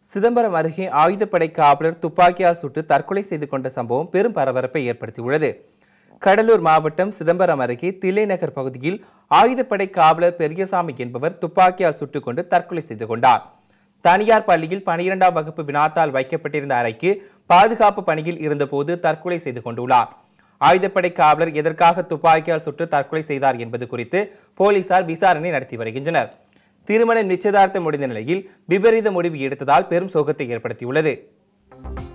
சிதம்பரம் அருகே ஆயுதப்படை காவலர் துப்பாக்கியால் சுட்டு தற்கொலை செய்து கொண்ட சம்பவம் பெரும் பரபரப்பை ஏற்படுத்தியுள்ளது கடலூர் மாவட்டம் சிதம்பரம் அருகே தில்லைநகர் பகுதியில் ஆயுதப்படை காவலர் பெரியசாமி என்பவர் துப்பாக்கியால் சுட்டுக் கொண்டு தற்கொலை செய்து கொண்டார் தனியார் பள்ளியில் பனிரெண்டாம் வகுப்பு வினாத்தால் வைக்கப்பட்டிருந்த அறைக்கு பாதுகாப்பு பணியில் இருந்தபோது தற்கொலை செய்து கொண்டுள்ளார் ஆயுதப்படை காவலர் எதற்காக துப்பாக்கியால் சுட்டு தற்கொலை செய்தார் என்பது குறித்து போலீசார் விசாரணை நடத்தி வருகின்றனர் திருமண நிச்சயதார்த்தம் முடிந்த நிலையில் விபரீத முடிவு எடுத்ததால் பெரும் சோகத்தை ஏற்படுத்தியுள்ளது